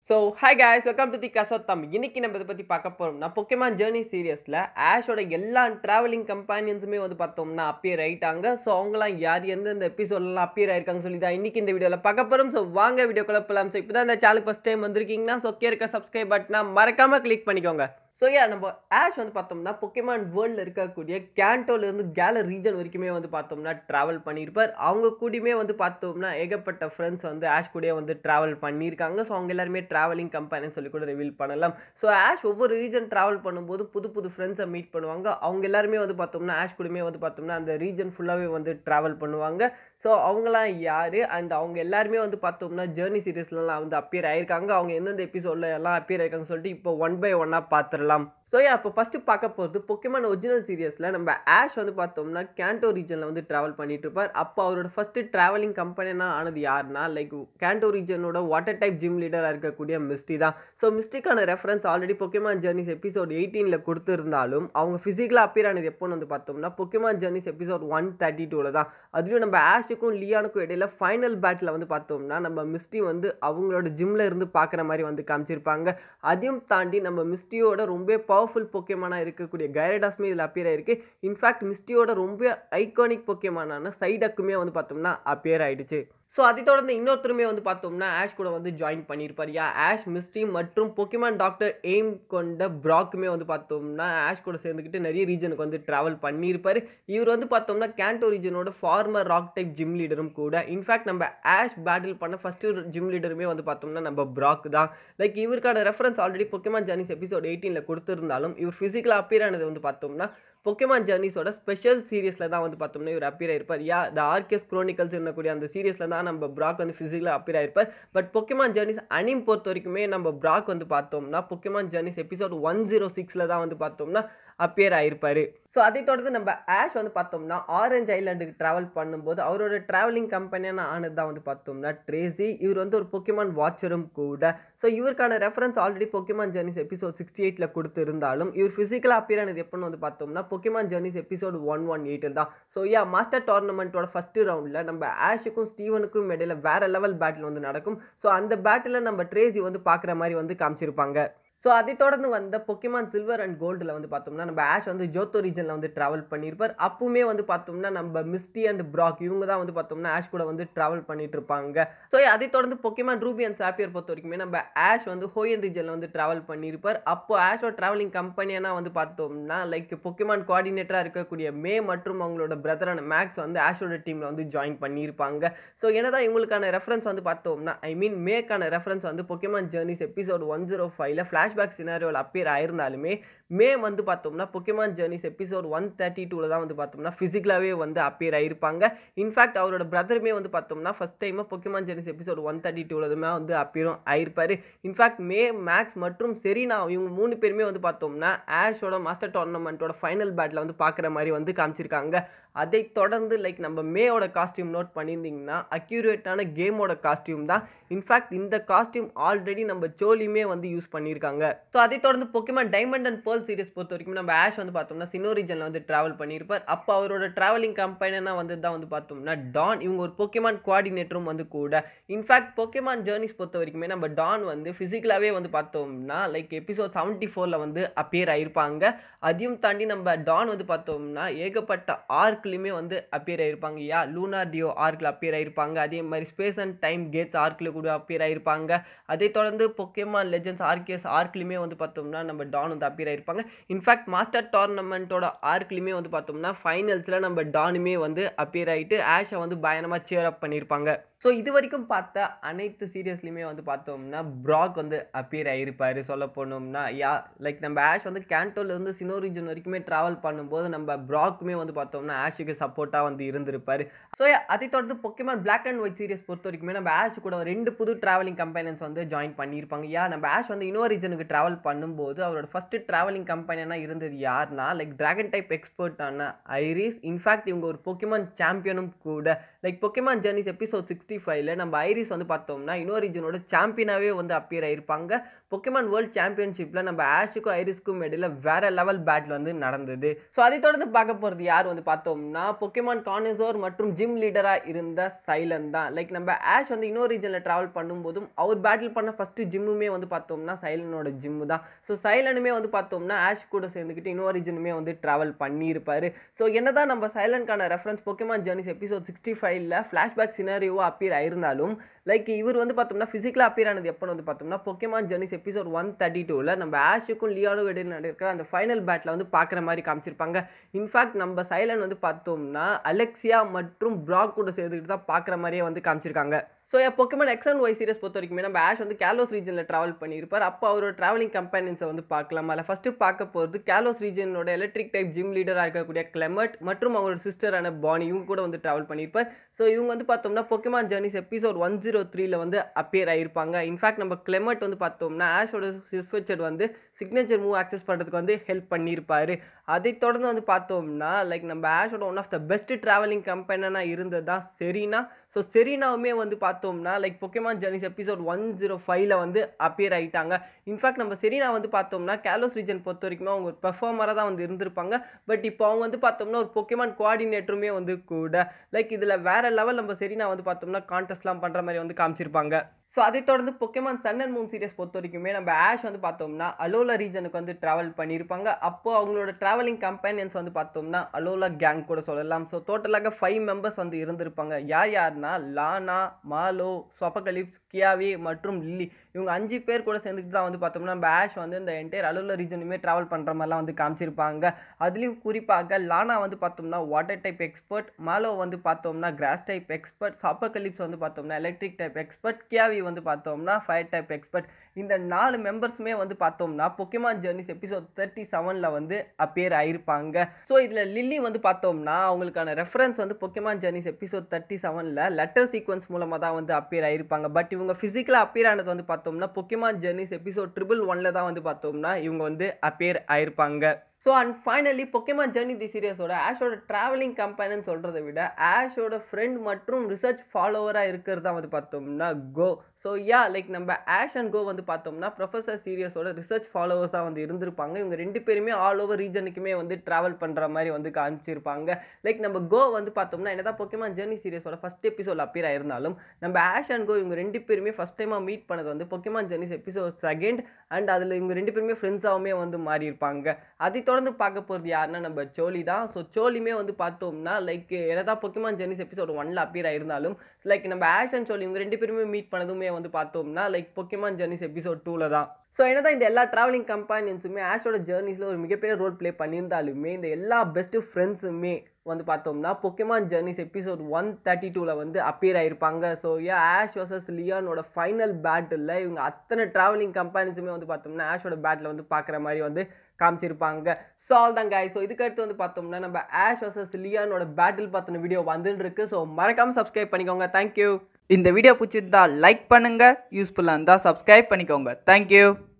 so hi guys welcome to the கசோ தம்பி இன்னைக்கு நம்ம இதை பற்றி பார்க்க போகிறோம்னா பொக்கேமான் ஜேர்னி சீரியஸில் ஆஷோட எல்லா ட்ராவலிங் கம்பெனியன்ஸுமே வந்து பார்த்தோம்னா அப்பியர் ஆயிட்டாங்க ஸோ அவங்களாம் யார் எந்தெந்த எபிசோட்லாம் அப்பியர் ஆயிருக்காங்க சொல்லி தான் இன்னைக்கு இந்த வீடியோவில் பார்க்க போகிறோம் ஸோ வாங்க வீடியோ போகலாம் ஸோ இப்போ தான் இந்த சேனலுக்கு ஃபஸ்ட் டைம் வந்திருக்கீங்கன்னா ஸோ கே இருக்க சப்ஸ்கிரைப் பட்டனா மறக்காமல் கிளிக் பண்ணிக்கோங்க ஸோ யா நம்ம ஆஷ் வந்து பார்த்தோம்னா பொக்கேமான் வேர்ல்டில் இருக்கக்கூடிய கேண்டோலேருந்து கேல ரீஜன் வரைக்குமே வந்து பார்த்தோம்னா ட்ராவல் பண்ணியிருப்பார் அவங்க கூடயுமே வந்து பார்த்தோம்னா ஏகப்பட்ட ஃப்ரெண்ட்ஸ் வந்து ஆஷ் கூடயே வந்து ட்ராவல் பண்ணியிருக்காங்க ஸோ அவங்க எல்லாருமே ட்ராவலிங் கம்பெனின்னு சொல்லி கூட ரிவீல் பண்ணலாம் ஸோ ஆஷ் ஒவ்வொரு ரீஜன் ட்ராவல் பண்ணும்போது புது புது ஃப்ரெண்ட்ஸை மீட் பண்ணுவாங்க அவங்க எல்லாருமே வந்து பார்த்தோம்னா ஆஷ் கூடயுமே வந்து பார்த்தோம்னா அந்த ரீஜன் ஃபுல்லாகவே வந்து ட்ராவல் பண்ணுவாங்க ஸோ அவங்களாம் யார் அண்ட் அவங்க எல்லாருமே வந்து பார்த்தோம்னா ஜேர்னி சீரீஸ்லலாம் வந்து அப்பியர் ஆயிருக்காங்க அவங்க எந்தெந்த எபிசோடில் எல்லாம் அப்பியர் ஆயிருக்காங்கன்னு சொல்லிட்டு இப்போ ஒன் பை ஒன்னாக பார்த்துடலாம் ஸோ யா இப்போ ஃபஸ்ட்டு பார்க்க போகிறது பொக்கேமான் ஒரிஜினல் சீரியஸில் நம்ம ஆஷ் வந்து பார்த்தோம்னா கேண்டோ ரீஜனில் வந்து ட்ராவல் பண்ணிட்டு இருப்பார் அப்போ அவரோட ஃபஸ்ட்டு ட்ராவலிங் கம்பெனினா ஆனது யாருன்னா லைக் கேண்டோ ரீஜனோட வாட்டர் டைப் ஜிம் லீடராக இருக்கக்கூடிய மிஸ்டி தான் ஸோ மிஸ்டிக்கான reference already Pokemon Journeys episode எயிட்டீனில் கொடுத்துருந்தாலும் அவங்க ஃபிசிக்கலாக அப்பியர் ஆனது எப்போன்னு வந்து பார்த்தோம்னா Pokemon Journeys episode one thirty டூவில் தான் அதுலேயும் நம்ம ஆஷுக்கும் லியானுக்கும் இடையில ஃபைனல் பேட்டில் வந்து பார்த்தோம்னா நம்ம மிஸ்டி வந்து அவங்களோட ஜிம்மில் இருந்து பார்க்குற மாதிரி வந்து காமிச்சிருப்பாங்க அதையும் தாண்டி நம்ம மிஸ்டியோட ரொம்ப பவர்ஃபுல் பொக்கேமானாக இருக்கக்கூடிய கைரடாஸ்மே இதில் அப்பியர் ஆயிருக்கு இன்ஃபேக்ட் மிஸ்டியோட ரொம்ப ஐகானிக் பொக்கேமானான சைடக்குமே வந்து பார்த்தோம்னா அப்பியர் ஆயிடுச்சு ஸோ அதை தொடர்ந்து இன்னொருத்தருமே வந்து பார்த்தோம்னா ஆஷ் கூட வந்து ஜாயின் பண்ணியிருப்பார் யா ஆஷ் மிஸ்டி மற்றும் பொக்கிமான் டாக்டர் எய்ம் கொண்ட ப்ராக்குமே வந்து பார்த்தோம்னா ஆஷ் கூட சேர்ந்துக்கிட்டு நிறைய ரீஜனுக்கு வந்து ட்ராவல் பண்ணியிருப்பார் இவர் வந்து பார்த்தோம்னா கேண்டோ ரீஜனோட ஃபார்மர் ராக் டைப் ஜிம் லீடரும் கூட இன்ஃபேக்ட் நம்ம ஆஷ் பேட்டில் பண்ண ஃபஸ்ட்டு ஜிம் லீடருமே வந்து பார்த்தோம்னா நம்ம ப்ராக் தான் லைக் இவருக்கான reference already Pokemon Journeys episode எயிட்டீனில் கொடுத்துருந்தாலும் இவர் ஃபிசிக்கலாக அப்பியர் ஆனது வந்து பார்த்தோம்னா பொக்கேமான் ஜர்னிஸோட ஸ்பெஷல் சீரியஸில் தான் வந்து பார்த்தோம்னா இவர் அப்பியர் ஆயிருப்பார் யா த ஆர்கேஸ் குரோனிக்கல்ஸ் இருக்கக்கூடிய அந்த சீரியஸில் தான் நம்ம ப்ராக் வந்து ஃபிசிக்கலாக அப்பியர் ஆயிருப்பார் பட் பொக்கேமான் ஜர்னிஸ் அனிம் பொறுத்த வரைக்குமே நம்ம ப்ராக் வந்து பார்த்தோம்னா Pokemon Journeys episode one zero சிக்ஸில் தான் வந்து பார்த்தோம்னா அப்பியர் ஆயிருப்பார் ஸோ அதை தொடர்ந்து நம்ம ஆஷ் வந்து பார்த்தோம்னா ஆரஞ்ச் ஐலாண்டுக்கு ட்ராவல் பண்ணும்போது அவரோட ட்ராவலிங் கம்பெனியான ஆனது தான் வந்து பார்த்தோம்னா ட்ரேசி இவர் வந்து ஒரு பொக்கிமான் வாட்சரும் கூட ஸோ இவருக்கான reference already Pokemon Journeys episode sixty எயிட்டில் கொடுத்துருந்தாலும் இவர் ஃபிசிக்கலாக அப்பியர் ஆனது எப்போன்னு வந்து பார்த்தோம்னா Pokemon Journeys episode one one எயிட்டில் தான் ஸோ யா மாஸ்டர் டோர்னமெண்ட்டோட ஃபஸ்ட்டு ரவுண்டில் நம்ம ஆஷுக்கும் ஸ்டீவனுக்கும் இடையில வேற லெவல் பேட்டில் வந்து நடக்கும் ஸோ அந்த பேட்டில் நம்ம ட்ரேசி வந்து பார்க்குற மாதிரி வந்து காமிச்சிருப்பாங்க ஸோ அதை தொடர்ந்து வந்த பொக்கிமான் சில்வர் அண்ட் கோல்டில் வந்து பார்த்தோம்னா நம்ம ஆஷ் வந்து ஜோத்தோ ரீஜனில் வந்து ட்ராவல் பண்ணியிருப்பார் அப்பவுமே வந்து பார்த்தோம்னா நம்ம மிஸ்டி அண்ட் ப்ராக் இவங்க தான் வந்து பார்த்தோம்னா ஆஷ் கூட வந்து ட்ராவல் பண்ணிட்டு இருப்பாங்க ஸோ அதை தொடர்ந்து பொக்கிமான் ரூபி அண்ட் சாப்பியர் பொறுத்த வரைக்குமே நம்ம ஆஷ் வந்து ஹோயன் ரீஜனில் வந்து ட்ராவல் பண்ணியிருப்பார் அப்போ ஆஷோட ட்ராவலிங் கம்பெனியான வந்து பார்த்தோம்னா லைக் பொக்கிமான் கோஆர்டினேட்டராக இருக்கக்கூடிய மே மற்றும் அவங்களோட பிரதரான மேக்ஸ் வந்து ஆஷோட டீமில் வந்து ஜாயின் பண்ணியிருப்பாங்க ஸோ என்னதான் இவங்களுக்கான ரெஃபரன்ஸ் வந்து பார்த்தோம்னா ஐ மீன் மேக்கான ரெஃபரன்ஸ் வந்து Pokemon Journeys episode one zero ஃபைவ்ல ஃப்ளாஷ்பேக் சினாரியோவில் அப்பியர் ஆயிருந்தாலுமே மே வந்து பார்த்தோம்னா Pokemon Journeys episode one thirty டூவில் தான் வந்து பார்த்தோம்னா ஃபிசிக்கலாகவே வந்து அப்பியர் ஆயிருப்பாங்க இன்ஃபேக்ட் அவரோட பிரதருமே வந்து பார்த்தோம்னா ஃபஸ்ட் டைமாக Pokemon Journeys episode one thirty டூவில் வந்து அப்பியரும் ஆயிருப்பார் இன்ஃபேக்ட் மே மேக்ஸ் மற்றும் செரீனா இவங்க மூணு பேருமே வந்து பார்த்தோம்னா ஆஷோட மாஸ்டர் டோர்னமெண்ட்டோட ஃபைனல் பேட்டில் வந்து பார்க்குற மாதிரி வந்து காமிச்சிருக்காங்க அதை தொடர்ந்து லைக் நம்ம மேயோட காஸ்டியூம் நோட் பண்ணியிருந்தீங்கன்னா அக்யூரேட்டான கேமோட காஸ்டியூம் தான் இன்ஃபேக்ட் இந்த காஸ்டியூம் ஆல்ரெடி நம்ம சோலியுமே வந்து யூஸ் பண்ணியிருக்காங்க ஸோ அதை தொடர்ந்து Pokemon Diamond and Pearl series பொறுத்த வரைக்கும் நம்ம ஆஷ் வந்து பார்த்தோம்னா சினோ ரீஜனில் வந்து ட்ராவல் பண்ணியிருப்பார் அப்போ அவரோட ட்ராவலிங் கம்பெனினா வந்து தான் வந்து பார்த்தோம்னா டான் இவங்க ஒரு பொக்கிமான் கோஆர்டினேட்டரும் வந்து கூட இன்ஃபேக்ட் பொக்கிமான் ஜேர்னிஸ் பொறுத்த வரைக்குமே நம்ம டான் வந்து ஃபிசிக்கலாகவே வந்து பார்த்தோம்னா லைக் எபிசோட் செவன்ட்டி ஃபோரில் வந்து அப்பியர் ஆயிருப்பாங்க அதையும் தாண்டி நம்ம டான் வந்து பார்த்தோம்னா ஏகப்பட்ட ஆர்க்லையுமே வந்து அப்பியர் ஆயிருப்பாங்க யா லூனார் டியோ ஆர்க்கில் அப்பியர் ஆயிருப்பாங்க அதே மாதிரி ஸ்பேஸ் அண்ட் டைம் கேட்ஸ் ஆர்க்கில் கூட அப்பியர் ஆயிருப்பாங்க அதை தொடர்ந்து பொக்கேமான் லெஜன்ஸ் ஆர்கேஸ் ஆர்க்லையுமே வந்து பார்த்தோம்னா நம்ம டான் வந்து அப்பியர் ஆயிருப்பாங்க இன்ஃபேக்ட் மாஸ்டர் டோர்னமெண்ட்டோட ஆர்க்லையுமே வந்து பார்த்தோம்னா ஃபைனல்ஸில் நம்ம டானுமே வந்து அப்பியர் ஆகிட்டு ஆஷை வந்து பயணமாக சேர் அப் பண்ணியிருப்பாங்க ஸோ இது வரைக்கும் பார்த்த அனைத்து சீரியஸ்லையுமே வந்து பார்த்தோம்னா ப்ராக் வந்து அப்பியர் ஆகிருப்பார் சொல்ல போனோம்னா யா லைக் நம்ம ஆஷ் வந்து கேண்டோலேருந்து சினோ ரீஜன் வரைக்குமே ட்ராவல் பண்ணும்போது நம்ம ப்ராக்குமே வந்து பார்த்தோம்னா ஆஷுக்கு சப்போர்ட்டாக வந்து இருந்திருப்பார் ஸோ அதை தொடர்ந்து Pokemon Black and White series பொறுத்த வரைக்குமே நம்ம ஆஷ் கூட ரெண்டு புது ட்ராவலிங் கம்பெனிஸ் வந்து ஜாயின் பண்ணியிருப்பாங்க யா நம்ம ஆஷ் வந்து இன்னொரு ரீஜனுக்கு ட்ராவல் பண்ணும்போது அவரோட ஃபஸ்ட்டு ட்ராவலிங் கம்பெனினா இருந்தது யாருன்னா லைக் ட்ராகன் டைப் எக்ஸ்பர்ட்டான ஐரிஸ் இன்ஃபேக்ட் இவங்க ஒரு பொக்கிமான் சாம்பியனும் கூட like Pokemon Journeys episode sixty ஃபைவ்ல நம்ம ஐரிஸ் வந்து பார்த்தோம்னா இன்னொரு ரீஜனோட சாம்பியனாகவே வந்து அப்பியர் ஆயிருப்பாங்க பொக்கிமான் வேர்ல்ட் சாம்பியன்ஷிப்பில் நம்ம ஆஷுக்கும் ஐரிஸ்க்கும் இடையில வேற லெவல் பேட்டில் வந்து நடந்தது ஸோ அதை தொடர்ந்து பார்க்க போகிறது யார் வந்து பார்த்தோம்னா பார்த்தோம்னா பொக்கேமான் கானிசோர் மற்றும் ஜிம் லீடராக இருந்த சைலன் தான் லைக் நம்ம ஆஷ் வந்து இன்னொரு ரீஜனில் ட்ராவல் பண்ணும்போதும் அவர் பேட்டில் பண்ண ஃபஸ்ட்டு ஜிம்முமே வந்து பார்த்தோம்னா சைலனோட ஜிம்மு தான் ஸோ சைலனுமே வந்து பார்த்தோம்னா ஆஷ் கூட சேர்ந்துக்கிட்டு இன்னொரு ரீஜனுமே வந்து ட்ராவல் பண்ணியிருப்பாரு ஸோ என்னதான் நம்ம சைலனுக்கான reference Pokemon Journeys episode sixty ஃபைவ்ல ஃப்ளாஷ்பேக் சினாரியோவாக அப்பியர் ஆயிருந்தாலும் லைக் இவர் வந்து பார்த்தோம்னா ஃபிசிக்கலாக அப்பியர் ஆனது எப்போ வந்து பார்த்தோம்னா Pokemon Journeys episode one thirty டூவில் நம்ம ஆஷுக்கும் லியானோ இடையே நடக்கிற அந்த ஃபைனல் பேட்டில் வந்து பார்க்குற மாதிரி காமிச்சிருப்பாங்க இன்ஃபேக்ட் நம்ம சைலன் வந்து பார்த்தோம்னா அலெக்சியா மற்றும் ப்ராக் கூட சேர்த்துக்கிட்டு தான் பார்க்குற மாதிரியே வந்து காமிச்சிருக்காங்க so Pokemon X and Y series பொறுத்த வரைக்குமே நம்ம ஆஷ் வந்து கேலோஸ் ரீஜனில் ட்ராவல் பண்ணியிருப்பார் அப்போ அவரோட ட்ராவலிங் கம்பெனின்ஸை வந்து பார்க்கலாம் அதில் ஃபஸ்ட்டு பார்க்க போகிறது கேலோஸ் ரீஜனோட எலக்ட்ரிக் டைப் ஜிம் லீடராக இருக்கக்கூடிய கிளெமட் மற்றும் அவங்களோட சிஸ்டரான பானி இவங்க கூட வந்து ட்ராவல் பண்ணியிருப்பார் ஸோ இவங்க வந்து பார்த்தோம்னா Pokemon Journeys episode one zero த்ரீல வந்து அப்பியர் ஆயிருப்பாங்க இன்ஃபேக்ட் நம்ம கிளெமட் வந்து பார்த்தோம்னா ஆஷோட சிஸ்ஃபிச்சர் வந்து சிக்னேச்சர் மூவ் ஆக்சஸ் பண்ணுறதுக்கு வந்து ஹெல்ப் பண்ணியிருப்பார் அதை தொடர்ந்து வந்து பார்த்தோம்னா லைக் நம்ம ஆஷோட one of the best travelling கம்பெனினா இருந்தது தான் செரீனா ஸோ செரீனாவுமே வந்து பார்த்தோம்னா like Pokemon Journeys episode one zero ஃபைவ்ல வந்து அப்பியர் ஆகிட்டாங்க இன்ஃபேக்ட் நம்ம செரீனா வந்து பார்த்தோம்னா கேலோஸ் ரீஜன் பொறுத்த வரைக்குமே அவங்க ஒரு பெர்ஃபார்மராக தான் வந்து இருந்திருப்பாங்க பட் இப்போ அவங்க வந்து பார்த்தோம்னா ஒரு பொக்கேமான் கோஆர்டினேட்டருமே வந்து கூட லைக் இதில் வேற லெவல் நம்ம செரீனா வந்து பார்த்தோம்னா கான்டெஸ்ட்லாம் பண்ணுற மாதிரி வந்து காமிச்சிருப்பாங்க ஸோ அதை தொடர்ந்து Pokemon Sun and Moon series பொறுத்த வரைக்குமே நம்ம ஆஷ் வந்து பார்த்தோம்னா அலோலா ரீஜனுக்கு வந்து ட்ராவல் பண்ணியிருப்பாங்க அப்போ அவங்களோட ட்ராவலிங் கம்பெனியன்ஸ் வந்து பார்த்தோம்னா அலோலா கேங் கூட சொல்லலாம் ஸோ டோட்டலாக ஃபைவ் மெம்பர்ஸ் வந்து இருந்திருப்பாங்க யார் யாருன்னா லானா மாலோ ஸ்வபகலிப்ஸ் கியாவி மற்றும் லில்லி இவங்க அஞ்சு பேர் கூட சேர்ந்துட்டு தான் வந்து பார்த்தோம்னா நம்ம ஆஷ் வந்து இந்த என்டையர் அலுவலர் ரீஜனுமே ட்ராவல் பண்ணுற மாதிரிலாம் வந்து காமிச்சிருப்பாங்க அதுலேயும் குறிப்பாக லானா வந்து பார்த்தோம்னா வாட்டர் டைப் எக்ஸ்பர்ட் மாலோ வந்து பார்த்தோம்னா கிராஸ் டைப் எக்ஸ்பர்ட் சாப்பகலிப்ஸ் வந்து பார்த்தோம்னா எலக்ட்ரிக் டைப் எக்ஸ்பர்ட் கியாவி வந்து பார்த்தோம்னா ஃபயர் டைப் எக்ஸ்பர்ட் இந்த நாலு மெம்பர்ஸுமே வந்து பார்த்தோம்னா பொக்கேமான் ஜெர்னிஸ் எபிசோட் தேர்ட்டி செவனில் வந்து அப்பியர் ஆயிருப்பாங்க ஸோ இதில் லில்லி வந்து பார்த்தோம்னா அவங்களுக்கான ரெஃபரன்ஸ் வந்து பொக்கேமான் ஜெர்னிஸ் எபிசோட் தேர்ட்டி செவனில் லெட்டர் சீக்வன்ஸ் மூலமாக தான் வந்து அப்பியர் ஆயிருப்பாங்க பட் இவங்க ஃபிசிக்கலாக அப்பியர் ஆனது வந்து பார்த்தோம்னா பொக்கேமான் ஜெர்னிஸ் எபிசோட் ட்ரிபிள் ஒனில் தான் வந்து பார்த்தோம்னா இவங்க வந்து அப்பியர் ஆயிருப்பாங்க so and finally Pokemon Journey the சீரியஸோட ஆஷோட ட்ராவலிங் கம்பெனின்னு சொல்கிறத விட ஆஷோட ஃப்ரெண்ட் மற்றும் ரிசர்ச் ஃபாலோவராக இருக்கிறது தான் வந்து பார்த்தோம்னா கோ ஸோ யா லைக் நம்ம ஆஷ் அண்ட் கோ வந்து பார்த்தோம்னா ப்ரொஃபஸர் சீரியஸோட ரிசர்ச் ஃபாலோவர்ஸாக வந்து இருந்திருப்பாங்க இவங்க ரெண்டு பேருமே ஆல் ஓவர் ரீஜனுக்குமே வந்து ட்ராவல் பண்ணுற மாதிரி வந்து காமிச்சிருப்பாங்க லைக் நம்ம கோ வந்து பார்த்தோம்னா என்னதான் பொக்கேமான் ஜெர்னி சீரியஸோட ஃபஸ்ட் எபிசோட் அப்பியர் ஆயிருந்தாலும் நம்ம ஆஷ் அண்ட் கோ இவங்க ரெண்டு பேருமே ஃபஸ்ட் டைமாக மீட் பண்ணது வந்து Pokemon Journeys episode second and அதில் இவங்க ரெண்டு பேருமே ஃப்ரெண்ட்ஸாகவுமே வந்து மாறி இருப்பாங்க அதை தொடர்ந்து பார்க்க போகிறது யாருன்னா நம்ம சோலி தான் ஸோ சோலியுமே வந்து பார்த்தோம்னா லைக் என்னதான் பொக்கேமான் ஜெர்னிஸ் எபிசோட் ஒன்ல அப்பியர் ஆயிருந்தாலும் லைக் நம்ம ஆஷ் அண்ட் சோலி இவங்க ரெண்டு பேருமே மீட் பண்ணதுமே வந்து பார்த்தோம்னா லைக் பொக்கேமான் ஜெர்னிஸ் எபிசோட் டூவில் தான் ஸோ என்னதான் இந்த எல்லா ட்ராவலிங் கம்பெனியன்ஸுமே ஆஷோட ஜேர்னிஸில் ஒரு மிகப்பெரிய ரோல் ப்ளே பண்ணியிருந்தாலுமே இந்த எல்லா பெஸ்ட்டு ஃப்ரெண்ட்ஸுமே வந்து பார்த்தோம்னா Pokemon Journeys episode one thirty டூவில் வந்து அப்பியர் ஆயிருப்பாங்க ஸோ ஏன் ஆஷ் வர்சஸ் லியானோட ஃபைனல் பேட்டில் இவங்க அத்தனை ட்ராவலிங் கம்பெனிஸுமே வந்து பார்த்தோம்னா ஆஷோட பேட்டில் வந்து பார்க்குற மாதிரி வந்து காமிச்சிருப்பாங்க ஸோ ஆல் தான் guys ஸோ இதுக்கடுத்து வந்து பார்த்தோம்னா நம்ம ஆஷ் வர்சஸ் லியானோட பேட்டில் பார்த்தின வீடியோ வந்துட்டு இருக்கு ஸோ மறக்காமல் சப்ஸ்கிரைப் பண்ணிக்கோங்க தேங்க்யூ இந்த வீடியோ பிடிச்சிருந்தா லைக் பண்ணுங்க யூஸ்ஃபுல்லாக இருந்தால் சப்ஸ்கிரைப் பண்ணிக்கோங்க தேங்க்யூ